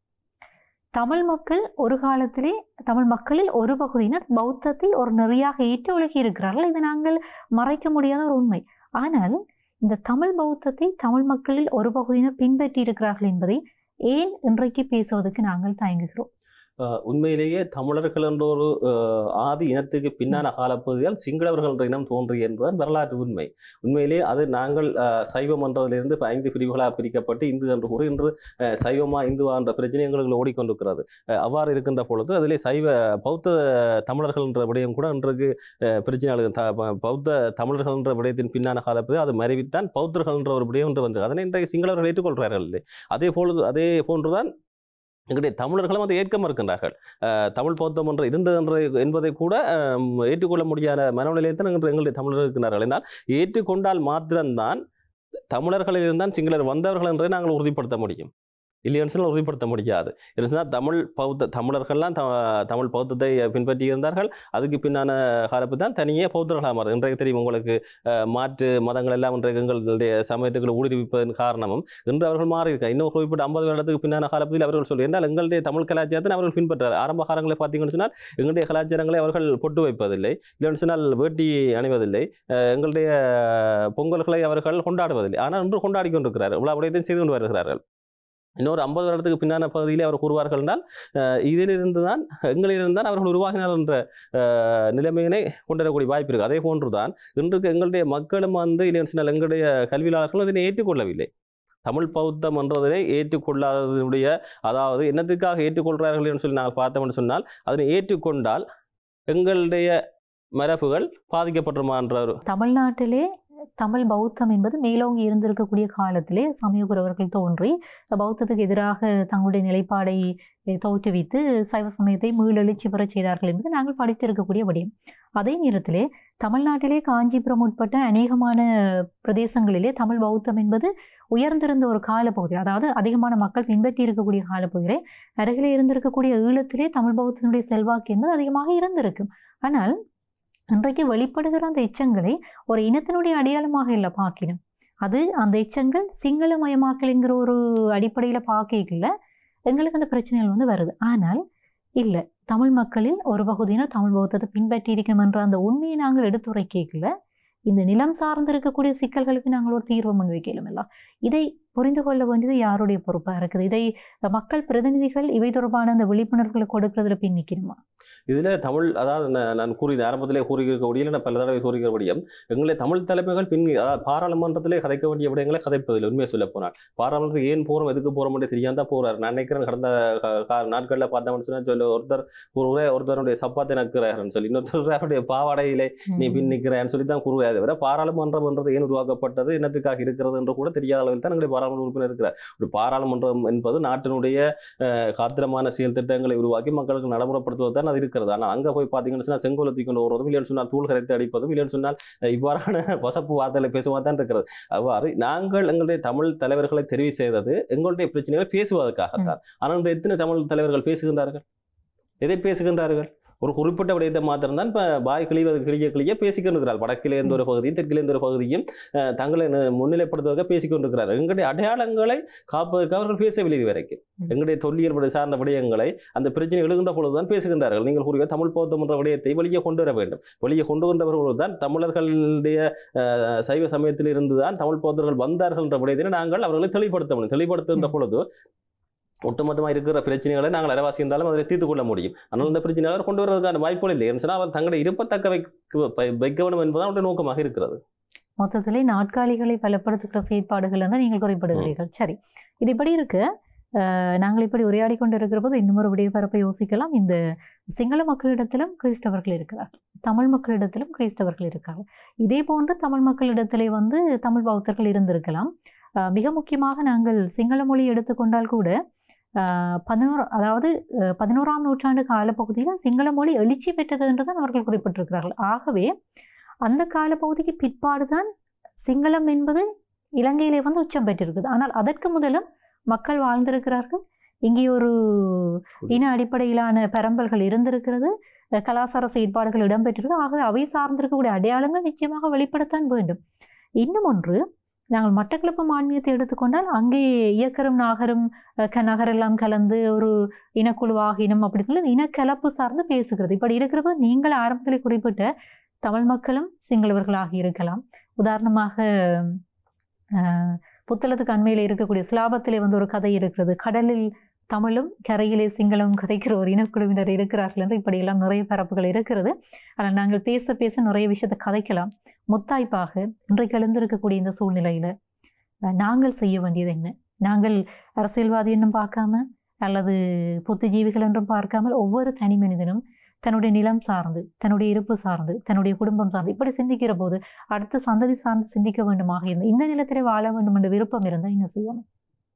தமிழ் மக்கள் ஒரு காலத்திலே தமிழ் மக்களில் ஒரு பகுதியினர் பௌத்தத்தை ஒரு நெறியாக ஏற்று உலகி இருக்கிறார்கள் இது நாங்கள் மறைக்க முடியாத ஒரு உண்மை ஆனால் இந்த தமிழ் பௌத்தத்தை தமிழ் மக்களில் ஒரு பகுதியினர் பின்பற்றி இருக்கிறார்கள் என்பதை ஏன் இன்றைக்கு பேசுவதற்கு நாங்கள் தயங்குகிறோம் அஹ் உண்மையிலேயே தமிழர்கள் என்ற ஒரு அஹ், ஆதி இனத்துக்கு பின்னான காலப்பகுதியால் சிங்களவர்கள் என்ற இனம் தோன்றிய என்பதுதான் வரலாற்று உண்மை உண்மையிலேயே அது நாங்கள் அஹ், சைவம் என்றதிலிருந்து இப்ப ஐந்து பிரிவுகளாக பிரிக்கப்பட்டு இந்து என்று கூறி இன்று அஹ், சைவமா இந்துவா என்ற பிரச்சனை எங்களுக்கு ஓடிக்கொண்டிருக்கிறது அஹ், அவ்வாறு இருக்கின்ற பொழுது அதிலே சைவ பௌத்த தமிழர்கள் என்ற விடயம் கூட இன்றைக்கு அஹ், பிரச்சனை த- ப- பௌத்த தமிழர்கள் என்ற விடயத்தின் பின்னான காலப்பகுதி அது மறைவித்தான் பௌத்தர்கள் என்ற ஒரு விடயம் என்று வந்து அதனை இன்றைக்கு சிங்களவர்கள் ஏற்றுக்கொள்கிறார்கள் இல்லை அதே பொழுது அதே போன்றுதான் எங்களுடைய தமிழர்களும் அதை ஏற்க மறுக்கின்றார்கள் அஹ், தமிழ் பௌத்தம் என்று இருந்தது என்ற என்பதை கூட அஹ், ஏற்றுக்கொள்ள முடியாத மனநிலையத்தில் இன்று எங்களுடைய தமிழர்கள் இருக்கின்றார்கள் என்றால் ஏற்றுக்கொண்டால் மாத்திரம்தான் தமிழர்களில் இருந்தால் சிங்களர் வந்தவர்கள் என்றே நாங்கள் உறுதிப்படுத்த முடியும் இல்லைன்னு சொன்னால் உறுதிப்படுத்த முடியாது இருந்தால் தமிழ் பௌத்த தமிழர்கள்லாம் த தமிழ் பௌத்தத்தை பின்பற்றி இருந்தார்கள் அதுக்கு பின்னான காலப்பு தான் தனியே பௌத்தர்களாக மாறுது இன்றைக்கு தெரியும் உங்களுக்கு அஹ், மாற்று மதங்கள் எல்லாம் இன்றைக்கு எங்களுடைய சமயத்துக்குள்ள ஊடுருவிப்பதன் காரணமும் இன்று அவர்கள் மாறி இருக்க இன்னும் குறிப்பிட்ட ஐம்பது வருடத்துக்கு பின்னான காலப்பகுதியில் அவர்கள் சொல்லி என்றால் எங்களுடைய தமிழ் கலாச்சாரத்தை அவர்கள் பின்பற்றார் ஆரம்ப காலங்களை பார்த்தீங்கன்னு சொன்னால் எங்களுடைய கலாச்சாரங்களை அவர்கள் பொட்டு வைப்பதில்லை இல்லைன்னு சொன்னால் வேட்டி அணிவதில்லை அஹ், எங்களுடைய பொங்கல்களை அவர்கள் கொண்டாடுவதில்லை ஆனால் இன்று கொண்டாடி கொண்டிருக்கிறார்கள் விழா விடயத்தையும் செய்து கொண்டு வருகிறார்கள் இன்னொரு ஐம்பது வருடத்துக்கு பின்னான பகுதியிலே அவர் கூறுவார்கள் என்றால் அஹ், இதிலிருந்து தான் எங்களிலிருந்து தான் அவர்கள் உருவாகினார் என்ற அஹ், நிலைமையினை கொண்டு வரக்கூடிய வாய்ப்பு இருக்குது அதே போன்று தான் இன்றைக்கு எங்களுடைய மக்களும் வந்து இல்லைன்னு சொன்னால் எங்களுடைய கல்வியாளர்களும் இதனை ஏற்றுக்கொள்ளவில்லை தமிழ் பௌத்தம் என்றதை ஏற்றுக்கொள்ளாததுடைய அதாவது என்னத்துக்காக ஏற்றுக்கொள்கிறார்கள் என்று சொல்லி நாங்கள் பார்த்தோம்னு சொன்னால் அதனை ஏற்றுக்கொண்டால் எங்களுடைய மரபுகள் பாதிக்கப்பட்டுமா என்ற ஒரு தமிழ்நாட்டிலே தமிழ் பௌத்தம் என்பது மேலோங்கி இருந்திருக்கக்கூடிய காலத்திலே சமயகுரவர்கள் தோன்றி பௌத்தத்துக்கு எதிராக தங்களுடைய நிலைப்பாடை அஹ், தோற்றுவித்து சைவ சமயத்தை மீளெழுச்சி பெறச் செய்தார்கள் என்பது நாங்கள் படித்திருக்கக்கூடிய விடயம் அதே நேரத்திலே தமிழ்நாட்டிலே காஞ்சிபுரம் உட்பட்ட அநேகமான பிரதேசங்களிலே தமிழ் பௌத்தம் என்பது உயர்ந்திருந்த ஒரு காலப்பகுதி அதாவது அதிகமான மக்கள் பின்பற்றி இருக்கக்கூடிய காலப்பகுதியிலே அருகிலே இருந்திருக்கக்கூடிய ஈழத்திலே தமிழ் பௌத்தத்தினுடைய செல்வாக்கு என்பது அதிகமாக இருந்திருக்கும் ஆனால் இன்றைக்கு வெளிப்படுகிற அந்த எச்சங்களை ஒரு இனத்தினுடைய அடையாளமாக இல்லை பார்க்கணும் அது அந்த எச்சங்கள் சிங்களமயமாக்கல் என்கிற ஒரு அடிப்படையில் பார்க்கல எங்களுக்கு அந்த பிரச்சனைகள் வந்து வருது ஆனால் இல்லை தமிழ் மக்களில் ஒரு பகுதியினர் தமிழ் பௌத்தத்தை பின்பற்றி இருக்கணும் என்ற அந்த உண்மையை நாங்கள் எடுத்துரைக்கல இந்த நிலம் சார்ந்து இருக்கக்கூடிய சிக்கல்களுக்கு நாங்கள் ஒரு தீர்வு முன்வைக்கலாம் எல்லாம் இதை புரிந்து கொள்ள வேண்டியது யாருடைய பொறுப்பாக இருக்குது இதை மக்கள் பிரதிநிதிகள் இவை தொடர்பான அந்த விழிப்புணர்வுகளை கொடுக்கறதுல பின் நிற்கணுமா இதில் தமிழ் அதாவது நான் நான் கூறி ஆரம்பத்திலே கூறியிருக்கக்கூடிய நான் பல தடவை கூறுகிறபடியும் எங்களை தமிழ் தலைமைகள் பின் அதாவது பாராளுமன்றத்திலே கதைக்க வேண்டிய விடயங்களை கதைப்பதில்லை உண்மையை சொல்ல போனால் பாராளுமன்றத்துக்கு ஏன் போகிறோம் எதுக்கு போகிறோம் தெரியாம தான் போகிறார் நான் நினைக்கிறேன் கடந்த க- கா- நாட்களில் பார்த்தோம்னு சொன்னா சொல்லி ஒருத்தர் ஒரு ஒருத்தருடைய சப்பாத்தை நக்குறாருன்னு சொல்லி இன்னொருத்தர் அவருடைய பாவாடையிலே நீ பின் நிற்கிறேன்னு சொல்லி தான் கூறுவாரு தவிர பாராளுமன்றம்ன்றது ஏன் உருவாக்கப்பட்டது என்னத்துக்காக இருக்கிறது என்று கூட தெரியாத அளவில் தான் எங்களுடைய பாராளுமன்ற உறுப்பினர் இருக்கிறார் ஒரு பாராளுமன்றம் என்பது நாட்டினுடைய அஹ், காத்திரமான செயல் திட்டங்களை உருவாக்கி மக்களுக்கு நடைமுறைப்படுத்துவது தான் அது இருக்கிறது ஆனால் அங்கே போய் பார்த்தீங்கன்னு சொன்னால் செங்கோலத்தி கொண்டு வருவதும் இல்லைன்னு சொன்னால் தூள் கரைத்து அடிப்பதும் இல்லைன்னு சொன்னால் அஹ், இவ்வாறான வசப்பு வார்த்தைகளை பேசுவது தான் இருக்கிறது அவ்வாறு நாங்கள் எங்களுடைய தமிழ் தலைவர்களை தெரிவு செய்தது எங்களுடைய பிரச்சனைகளை பேசுவதற்காகத்தான் ஆனால் இன்று எத்தனை தமிழ் தலைவர்கள் பேசுகின்றார்கள் எதை பேசுகின்றார்கள் ஒரு குறிப்பிட்ட விடயத்தை மாத்திரம் தான் இப்போ பாய் கிளிவது கிளிய கிளிய பேசிக்கொண்டிருக்கிறார் வடக்கிலே இருந்து ஒரு பகுதியும் தெற்கிலே இருந்து ஒரு பகுதியும் அஹ், தங்களை ந- முன்னிலைப்படுத்துவதற்காக பேசிக்கொண்டிருக்கிறார் எங்களுடைய அடையாளங்களை காப்பதற்கு அவர்கள் பேசவில்லை இது வரைக்கும் ம். எங்களுடைய தொல்லியல் விட- சார்ந்த விடயங்களை அந்த பிரச்சனை எழுகின்ற பொழுதுதான் பேசுகின்றார்கள் நீங்கள் கூறிய தமிழ் பௌத்தம் என்ற விடயத்தை வெளியே கொண்டு வர வேண்டும் வெளியே கொண்டு வந்தவர்கள் தான் தமிழர்களுடைய அஹ், சைவ சமயத்தில் இருந்து தான் தமிழ் பௌத்தர்கள் வந்தார்கள் என்ற விடயத்தை நாங்கள் அவர்களை தெளிவுபடுத்த முடியும் தெளிவுபடுத்துகின்ற ம். பொழுது ஒட்டுமொத்தமாக இருக்கிற பிரச்சனைகளை நாங்கள் அரைவாசி இருந்தாலும் அதில் தீர்த்து கொள்ள முடியும் ஆனால் இந்த பிரச்சனை அவர் கொண்டு வருவதற்கான வாய்ப்புகள் இல்லை ஏன்னு சொன்னால் அவர் தங்களை இருப்பத்தக்க வைக்க வை- வைக்க வேண்டும் என்பதுதான் அவருடைய நோக்கமாக இருக்கிறது மொத்தத்திலே நாட்காலிகளை பலப்படுத்துகிற செயற்பாடுகள் என்று நீங்கள் குறிப்பிடுகிறீர்கள் சரி இது இப்படி இருக்கு அஹ், நாங்கள் இப்படி உரையாடி கொண்டு இருக்கிற போது இன்னொரு விடைபரப்பை யோசிக்கலாம் இந்த சிங்கள மக்களிடத்திலும் கிறிஸ்தவர்கள் இருக்கிறார்கள் தமிழ் மக்களிடத்திலும் கிறிஸ்தவர்கள் இருக்கார்கள் இதே போன்று தமிழ் மக்களிடத்திலே வந்து தமிழ் பௌத்தர்கள் இருந்திருக்கலாம் அஹ், மிக முக்கியமாக நாங்கள் சிங்கள மொழி எடுத்துக்கொண்டால் கூட அஹ், பதினோரு அதாவது அஹ், பதினோராம் நூற்றாண்டு காலப்பகுதியில் சிங்கள மொழி எழுச்சி பெற்றது என்றுதான் அவர்கள் குறிப்பிட்டிருக்கிறார்கள் ஆகவே அந்த காலப்பகுதிக்கு பிற்பாடு தான் சிங்களம் என்பது இலங்கையிலே வந்து உச்சம் பெற்றிருக்குது ஆனால் அதற்கு முதலும் மக்கள் வாழ்ந்திருக்கிறார்கள் இங்கே ஒரு இன அடிப்படையிலான பரம்பல்கள் இருந்திருக்கிறது அஹ் கலாச்சார செயற்பாடுகள் இடம்பெற்றிருக்கு ஆகவே அவை சார்ந்திருக்கக்கூடிய அடையாளங்கள் நிச்சயமாக வெளிப்படத்தான் வேண்டும் இன்னும் ஒன்று நாங்கள் மட்டக்களப்பு மாநிலத்தை எடுத்துக்கொண்டால் அங்கே இயக்கரும் நாகரும் அஹ், க நகரெல்லாம் கலந்து ஒரு இனக்குழுவாக இனம் அப்படி சொல்லி இனக்கலப்பு சார்ந்து பேசுகிறது இப்படி இருக்கிறப்ப நீங்கள் ஆரம்பத்தில் குறிப்பிட்ட தமிழ் மக்களும் சிங்களவர்களாக இருக்கலாம் உதாரணமாக அஹ், புத்தளத்துக்கு அண்மையில் இருக்கக்கூடிய சிலாபத்திலே வந்து ஒரு கதை இருக்கிறது கடலில் தமிழும் கரையிலே சிங்களமும் கதைக்கிற ஒரு இனக்குழுவினர் இருக்கிறார்கள் என்று இப்படியெல்லாம் நிறைய பரப்புகள் இருக்கிறது ஆனால் நாங்கள் பேச பேச நிறைய விஷயத்தை கதைக்கலாம் முத்தாய்ப்பாக இன்றைக்கு எழுந்திருக்கக்கூடிய இந்த சூழ்நிலையில் அஹ், நாங்கள் செய்ய வேண்டியது என்ன நாங்கள் அரசியல்வாதி என்னும் பார்க்காம அல்லது புத்திஜீவிகள் என்றும் பார்க்காமல் ஒவ்வொரு தனி மனிதனும் தன்னுடைய நிலம் சார்ந்து தன்னுடைய இருப்பு சார்ந்து தன்னுடைய குடும்பம் சார்ந்து இப்படி சிந்திக்கிற போது அடுத்த சந்ததி சார்ந்து சிந்திக்க வேண்டுமாக இருந்து இந்த நிலத்திலே வாழ வேண்டும் என்ற விருப்பம் இருந்தால் என்ன செய்யணும்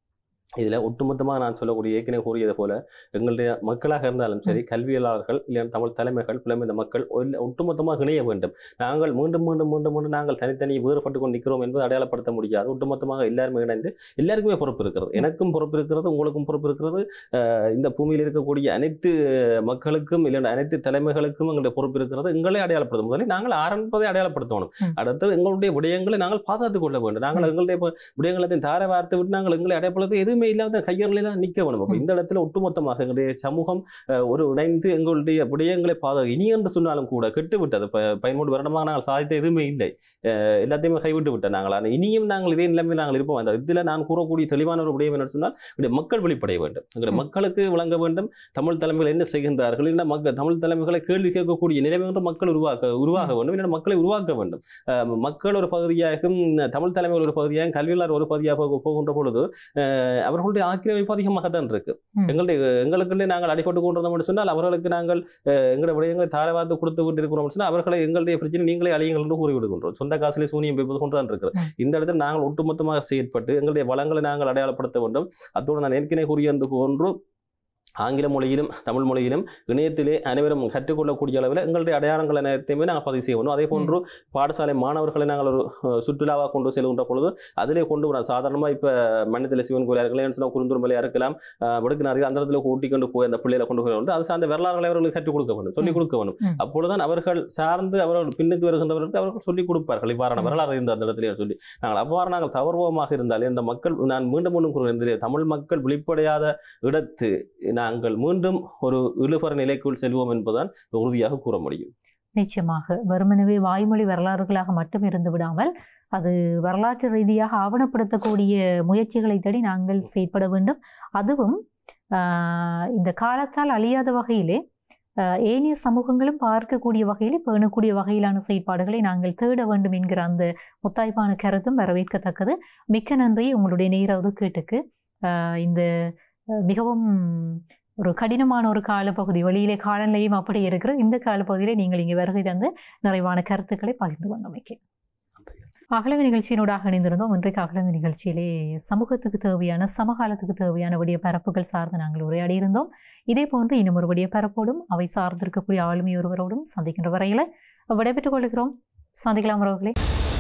இதில் ஒட்டுமொத்தமாக நான் சொல்லக்கூடிய ஏற்கனவே கூறியது போல எங்களுடைய மக்களாக இருந்தாலும் சரி கல்வியாளர்கள் இல்லை தமிழ் தலைமைகள் புலமை இந்த மக்கள் ஒல்ல- ஒட்டுமொத்தமாக இணைய வேண்டும் நாங்கள் மீண்டும் மீண்டும் மீண்டும் மீண்டும் நாங்கள் தனித்தனி வேறுபட்டு கொண்டு நிற்கிறோம் என்பது அடையாளப்படுத்த முடியாது ஒட்டுமொத்தமாக எல்லாருமே இணைந்து எல்லாருக்குமே பொறுப்பு இருக்கிறது எனக்கும் பொறுப்பு இருக்கிறது உங்களுக்கும் பொறுப்பு இருக்கிறது அஹ் இந்த பூமியில் இருக்கக்கூடிய அனைத்து மக்களுக்கும் இல்லை அனைத்து தலைமைகளுக்கும் எங்களுடைய பொறுப்பு இருக்கிறது எங்களை அடையாளப்படுத்தும் முதலில் நாங்கள் ஆரம்பிப்பதை அடையாளப்படுத்தணும் ம். அடுத்தது எங்களுடைய விடயங்களை நாங்கள் பாதுகாத்துக் கொள்ள வேண்டும் நாங்கள் எங்களுடைய ப- விடயங்களை தார வார்த்தை விட்டு நாங்கள் எங்களை அடையாளப்படுத்த எதுவுமே இல்லாத கையறில நிற்க வேணும் அப்ப ம். இந்த இடத்துல ஒட்டுமொத்தமாக எங்களுடைய சமூகம் அஹ், ஒரு இணைந்து எங்களுடைய விடயங்களை பாதுகா இனி என்று சொன்னாலும் கூட கெட்டு விட்டது ப- பதிமூன்று வருடமாக நாங்கள் சாதித்த எதுவுமே இல்லை அஹ், எல்லாத்தையுமே கைவிட்டு விட்டோம் நாங்கள் ஆனால் இனியும் நாங்கள் இதே நிலைமையில் நாங்கள் இருப்போம் அந்த இதில் நான் கூறக்கூடிய தெளிவான ஒரு விடயம் என்ன சொன்னால் எங்களுடைய மக்கள் வெளிப்படைய வேண்டும் எங்களுடைய ம். மக்களுக்கு வழங்க வேண்டும் தமிழ் தலைமைகள் என்ன செய்கின்றார்கள் இல்லை மக்கள் தமிழ் தலைமைகளை கேள்வி கேட்கக்கூடிய நிலைமை ஒன்று மக்கள் உருவாக்க உருவாக வேண்டும் இல்லை மக்களை உருவாக்க வேண்டும் அஹ், மக்கள் ஒரு பகுதியாகவும் தமிழ் தலைமைகள் ஒரு பகுதியாகவும் கல்வியாளர் ஒரு பகுதியாக போக- போகின்ற பொழுது அஹ், அவர்களுடைய ஆக்கிரமிப்பு அதிகமாக தான் இருக்கு ம். எங்களுடைய எங்களுக்குள்ளே நாங்கள் அடிபட்டு கொண்டிருந்தோம் என்று சொன்னால் அவர்களுக்கு நாங்கள் அஹ், எங்களுடைய விடயங்களை தாரவாத்து கொடுத்து விட்டு இருக்கிறோம் சொன்னால் அவர்களை எங்களுடைய பிரச்சனை நீங்களே அழியுங்கள் என்று கூறிவிடுகின்றோம் சொந்த காசிலே சூனியம் வைப்பது கொண்டு தான் இருக்கிறது ம். இந்த இடத்தில் நாங்கள் ஒட்டுமொத்தமாக செயற்பட்டு எங்களுடைய வளங்களை நாங்கள் அடையாளப்படுத்த வேண்டும் அத்தோடு நான் ஏற்கனவே கூறியது போன்று ஆங்கில மொழியிலும் தமிழ் மொழியிலும் இணையத்திலே அனைவரும் கற்றுக்கொள்ளக்கூடிய அளவில் எங்களுடைய அடையாளங்கள் அனைத்தையுமே நாங்கள் பதிவு செய்ய வேண்டும் அதே போன்று பாடசாலை மாணவர்களை நாங்கள் ஒரு அஹ், சுற்றுலாவாக கொண்டு செல்கின்ற பொழுது அதிலே கொண்டு வர சாதாரணமாக இப்போ மன்னத்தில் சிவன் கோயிலாக இருக்கலாம் சொன்னால் குருந்தூர் மலையாக இருக்கலாம் அஹ், விடுக்கினார்கள் அந்த இடத்துல கூட்டி கொண்டு போய் அந்த பிள்ளைகளை கொண்டு போய் வந்து அது சார்ந்த வரலாறுகளை அவர்களுக்கு கற்றுக் கொடுக்க வேண்டும் சொல்லிக் கொடுக்க வேண்டும் ம். அப்பொழுதுதான் அவர்கள் சார்ந்து அவர்கள் பின்னுக்கு வருகின்றவர்களுக்கு அவர்கள் சொல்லிக் கொடுப்பார்கள் இவ்வாறான ம். வரலாறு இருந்த அந்த இடத்துல சொல்லி நாங்கள் அவ்வாறு நாங்கள் தவறுவோமாக இருந்தால் இந்த மக்கள் நான் மீண்டும் மீண்டும் கூறுகிறேன் இந்த தமிழ் மக்கள் வெளிப்படையாத இடத்து நாங்கள் மீண்டும் ஒரு இழுபற நிலைக்குள் செல்வோம் என்பதுதான் உறுதியாக கூற முடியும் நிச்சயமாக வெறுமனவே வாய்மொழி வரலாறுகளாக மட்டும் இருந்து விடாமல் அது வரலாற்று ரீதியாக ஆவணப்படுத்தக்கூடிய முயற்சிகளை தேடி நாங்கள் செயற்பட வேண்டும் அதுவும் ஆஹ், இந்த காலத்தால் அழியாத வகையிலே ஆஹ், ஏனைய சமூகங்களும் பார்க்கக்கூடிய வகையில் பேணக்கூடிய வகையிலான செயற்பாடுகளை நாங்கள் தேட வேண்டும் என்கிற அந்த முத்தாய்ப்பான கருத்தும் வரவேற்கத்தக்கது மிக்க நன்றி உங்களுடைய நேர ஒதுக்கீட்டுக்கு ஆஹ், இந்த அஹ், மிகவும் ஒரு கடினமான ஒரு காலப்பகுதி வெளியிலே காலநிலையும் அப்படி இருக்கிற இந்த காலப்பகுதியிலே நீங்கள் இங்கே வருகை தந்து நிறைவான கருத்துக்களை பகிர்ந்து கொண்டமைக்கு அகலங்க நிகழ்ச்சியினூடாக இணைந்திருந்தோம் இன்றைக்கு அகலங்க நிகழ்ச்சியிலே சமூகத்துக்கு தேவையான சமகாலத்துக்கு தேவையான விடிய பரப்புகள் சார்ந்து நாங்கள் உரையாடி இருந்தோம் இதே போன்று இன்னும் ஒரு விடிய பரப்போடும் அவை சார்ந்திருக்கக்கூடிய ஆளுமை ஒருவரோடும் சந்திக்கின்ற வரையில் விடைபெற்றுக் கொள்கிறோம் சந்திக்கலாம் உறவுகளே